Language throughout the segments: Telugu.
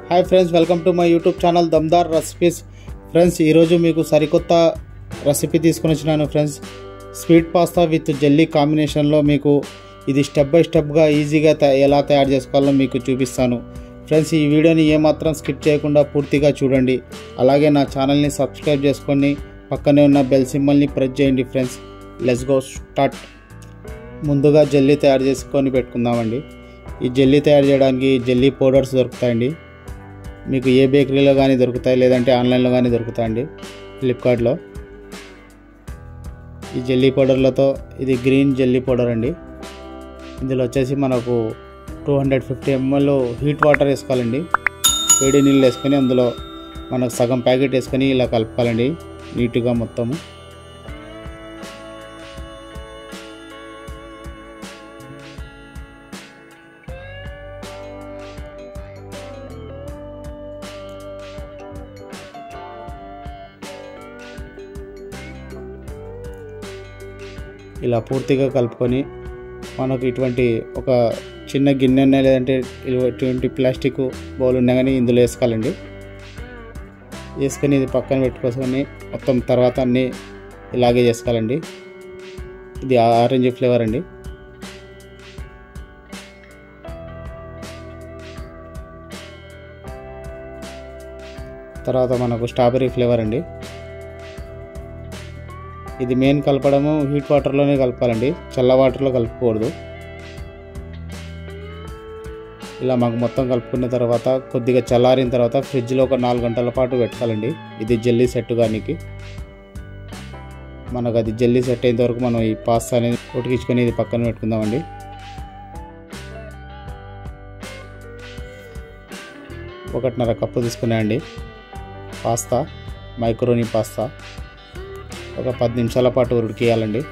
hi friends welcome to my YouTube channel Dumdaar recipes friends ఈరోజు మీకు సరికొత్త రెసిపీ తీసుకొని వచ్చినాను friends sweet pasta with jelly కాంబినేషన్లో మీకు ఇది స్టెప్ బై స్టెప్గా ఈజీగా తయ- ఎలా తయారు చేసుకోవాలో మీకు చూపిస్తాను ఫ్రెండ్స్ ఈ వీడియోని ఏమాత్రం స్కిప్ చేయకుండా పూర్తిగా చూడండి అలాగే నా ఛానల్ని సబ్స్క్రైబ్ చేసుకొని పక్కనే ఉన్న బెల్ సింబల్ని ప్రెస్ చేయండి ఫ్రెండ్స్ లెట్స్ గో స్టార్ట్ ముందుగా జెల్లీ తయారు చేసుకొని పెట్టుకుందామండి ఈ జెల్లీ తయారు చేయడానికి జెల్లీ పౌడర్స్ దొరుకుతాయండి మీకు ఏ బేకరీలో కానీ దొరుకుతాయి లేదంటే ఆన్లైన్లో కానీ దొరుకుతాయండి ఫ్లిప్కార్ట్లో ఈ జెల్లీ పౌడర్లతో ఇది గ్రీన్ జెల్లీ పౌడర్ అండి ఇందులో వచ్చేసి మనకు two hundred fifty ML heat water వేసుకోవాలండి వేడి నీళ్ళు వేసుకొని అందులో మనకు సగం ప్యాకెట్ వేసుకొని ఇలా కలుపుకోవాలండి నీట్గా మొత్తము ఇలా పూర్తిగా కలుపుకొని మనకు ఇటువంటి ఒక చిన్న గిన్నె ఉన్నా లేదంటే ఇటువంటి ప్లాస్టిక్ బౌల్ ఉన్నా కానీ ఇందులో వేసుకోవాలండి వేసుకొని ఇది పక్కన పెట్టుకొని మొత్తం తర్వాత అన్నీ ఇలాగే చేసుకోవాలండి ఇది ఆరెంజ్ ఫ్లేవర్ అండి తర్వాత మనకు స్ట్రాబెర్రీ ఫ్లేవర్ అండి ఇది మెయిన్ కలపడము హీట్ వాటర్లోనే కలపాలండి చల్ల వాటర్లో కలుపుకూడదు ఇలా మాకు మొత్తం కలుపుకున్న తర్వాత కొద్దిగా చల్లారిన తర్వాత ఫ్రిడ్జ్లో ఒక నాలుగు గంటల పాటు పెట్టాలండి ఇది జల్లీ సెట్ కానీ మనకు అది జల్లీ సెట్ అయ్యేంత వరకు మనం ఈ పాస్తా అనేది ఉడికించుకొని ఇది పక్కన పెట్టుకుందామండి ఒకటిన్నర కప్పు తీసుకున్నాయండి పాస్తా మైక్రోనీ పాస్తా ఒక పది నిమిషాల పాటు ఉడికియాలండి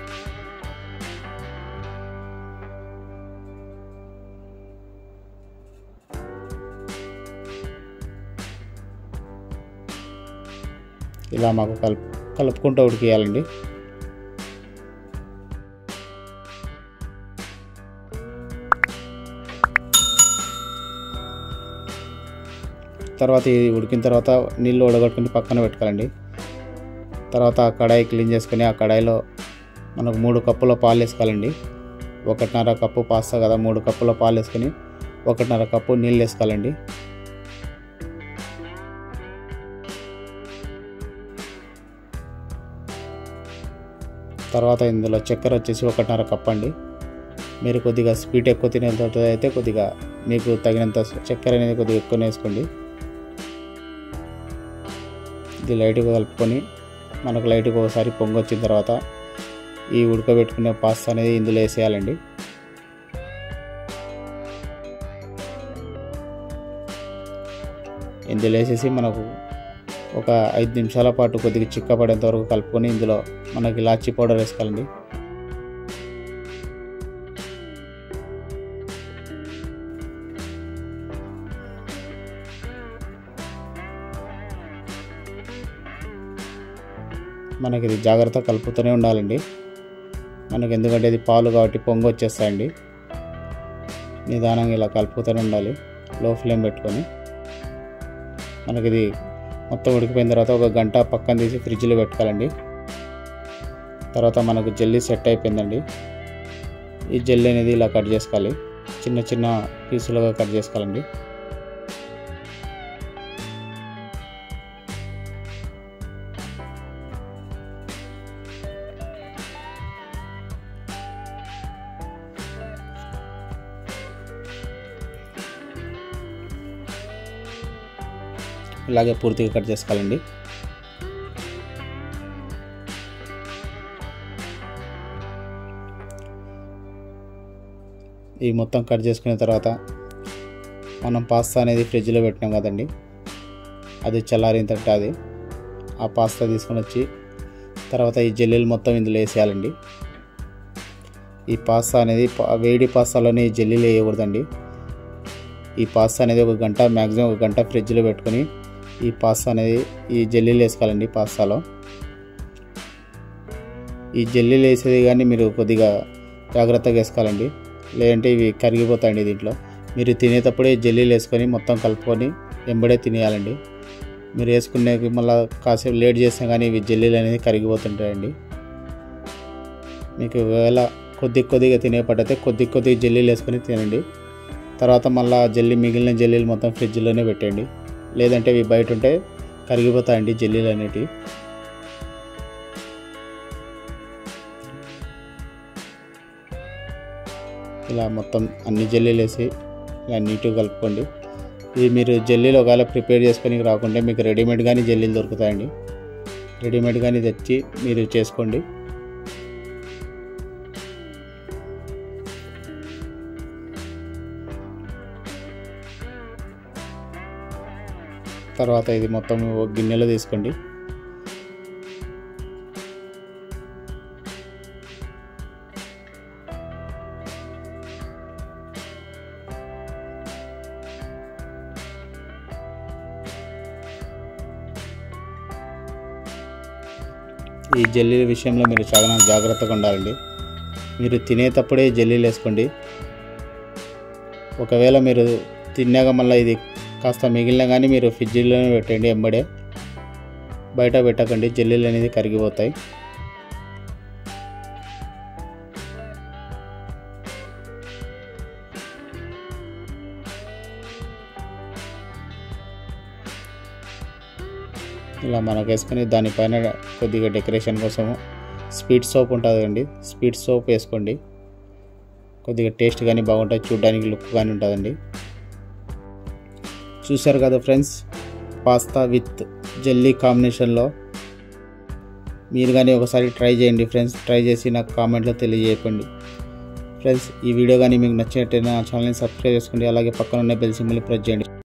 ఇలా మాకు కలుపు కలుపుకుంటూ ఉడికియాలండి తర్వాత ఇది ఉడికిన తర్వాత నీళ్ళు ఉడగొట్టుకుని పక్కన పెట్టుకోవాలండి తర్వాత ఆ కడాయి క్లీన్ చేసుకొని ఆ కడాయిలో మనకు మూడు కప్పుల పాలు వేసుకోవాలండి ఒకటిన్నర కప్పు పాస్తా కదా మూడు కప్పుల పాలు వేసుకొని ఒకటిన్నర కప్పు నీళ్ళు వేసుకోవాలండి తర్వాత ఇందులో చక్కెర వచ్చేసి ఒకటిన్నర కప్ అండి మీరు కొద్దిగా స్వీట్ ఎక్కువ తినేంత అయితే కొద్దిగా మీకు తగినంత చక్కెర అనేది కొద్దిగా ఎక్కువ వేసుకోండి ఇది లైట్గా కలుపుకొని మనకు లైట్గా ఒకసారి పొంగి వచ్చిన తర్వాత ఈ ఉడకబెట్టుకునే పాస్తా అనేది ఇందులో వేసేయాలండి ఇందులో వేసేసి మనకు ఒక ఐదు నిమిషాల పాటు కొద్దిగా చిక్కపడేంత వరకు కలుపుకొని ఇందులో మనకి ఇలాచీ పౌడర్ వేసుకోవాలండి మనకి ఇది జాగ్రత్త కలుపుతూనే ఉండాలండి మనకి ఎందుకంటే ఇది పాలు కాబట్టి పొంగు వచ్చేస్తాయండి నిదానంగా ఇలా కలుపుతూనే ఉండాలి లో ఫ్లేమ్ పెట్టుకొని మనకి ఇది మొత్తం ఉడికిపోయిన తర్వాత ఒక గంట పక్కన తీసి ఫ్రిడ్జ్లో పెట్టుకోవాలండి తర్వాత మనకు జల్లీ సెట్ అయిపోయిందండి ఈ జల్లీ అనేది ఇలా కట్ చేసుకోవాలి చిన్న చిన్న పీసులుగా కట్ చేసుకోవాలండి ఇలాగే పూర్తిగా కట్ చేసుకోవాలండి ఈ మొత్తం కట్ చేసుకున్న తర్వాత మనం పాస్తా అనేది ఫ్రిడ్జ్లో పెట్టినాం కదండి అది చల్లారిన తర్వాత అది ఆ పాస్తా తీసుకొని వచ్చి తర్వాత ఈ జెల్లీలు మొత్తం ఇందులో వేసేయాలండి ఈ పాస్తా అనేది పా- వేడి పాస్తాలోనే ఈ జెల్లీలు వేయకూడదండి ఈ పాస్తా అనేది ఒక గంట మ్యాక్సిమం ఒక గంట ఫ్రిడ్జ్లో పెట్టుకొని ఈ పాస్తా అనేది ఈ జెల్లీలు వేసుకోవాలండి పాస్తాలో ఈ జెల్లీలు వేసేది కానీ మీరు కొద్దిగా జాగ్రత్తగా వేసుకోవాలండి లేదంటే ఇవి కరిగిపోతాయండి దీంట్లో మీరు తినేటప్పుడే జెల్లీలు వేసుకొని మొత్తం కలుపుకొని ఎంబడే తినేయాలండి మీరు వేసుకునే మళ్ళీ కాసేపు లేట్ చేసినా కానీ ఇవి జల్లీలు అనేది కరిగిపోతుంటాయండి మీకు ఒకవేళ కొద్ది కొద్దిగా తినే పట్టయితే కొద్ది కొద్దిగా జల్లీలు వేసుకొని తినండి తర్వాత మళ్ళీ జల్లీ మిగిలిన జల్లీలు మొత్తం ఫ్రిడ్జ్లోనే పెట్టండి లేదంటే ఇవి బయట ఉంటే కరిగిపోతాయండి జల్లీలు అనేటివి ఇలా మొత్తం అన్ని జల్లీలు వేసి ఇలా నీట్గా కలుపుకోండి ఇది మీరు జల్లీలు ఒకవేళ ప్రిపేర్ చేసుకొని రాకుంటే మీకు రెడీమేడ్ కానీ జల్లీలు దొరుకుతాయండి రెడీమేడ్ కానీ తెచ్చి మీరు చేసుకోండి తర్వాత ఇది మొత్తం ఒక గిన్నెలో తీసుకోండి ఈ జల్లీల విషయంలో మీరు చాలా జాగ్రత్తగా ఉండాలండి మీరు తినేటప్పుడే జల్లీలు వేసుకోండి ఒకవేళ మీరు తిన్నాక మళ్ళీ ఇది కాస్త మిగిలిన కానీ మీరు ఫ్రిడ్జ్లోనే పెట్టండి ఎంబడే బయట పెట్టకండి జల్లీలు అనేది కరిగిపోతాయి ఇలా మనకు వేసుకొని దానిపైన కొద్దిగా డెకరేషన్ కోసము స్వీట్ సోప్ ఉంటుంది అండి స్వీట్ సోప్ వేసుకోండి కొద్దిగా టేస్ట్ కానీ బాగుంటుంది చూడడానికి లుక్ కానీ ఉంటుందండి చూశారు కదా ఫ్రెండ్స్ పాస్తా విత్ జెల్లీ కాంబినేషన్లో మీరు కానీ ఒకసారి ట్రై చేయండి ఫ్రెండ్స్ ట్రై చేసి నాకు కామెంట్లో తెలియజేయండి ఫ్రెండ్స్ ఈ వీడియో కానీ మీకు నచ్చినట్టయితే నా ఛానల్ని సబ్స్క్రైబ్ చేసుకోండి అలాగే పక్కన ఉన్న బెల్ సింబల్ని ప్రెస్ చేయండి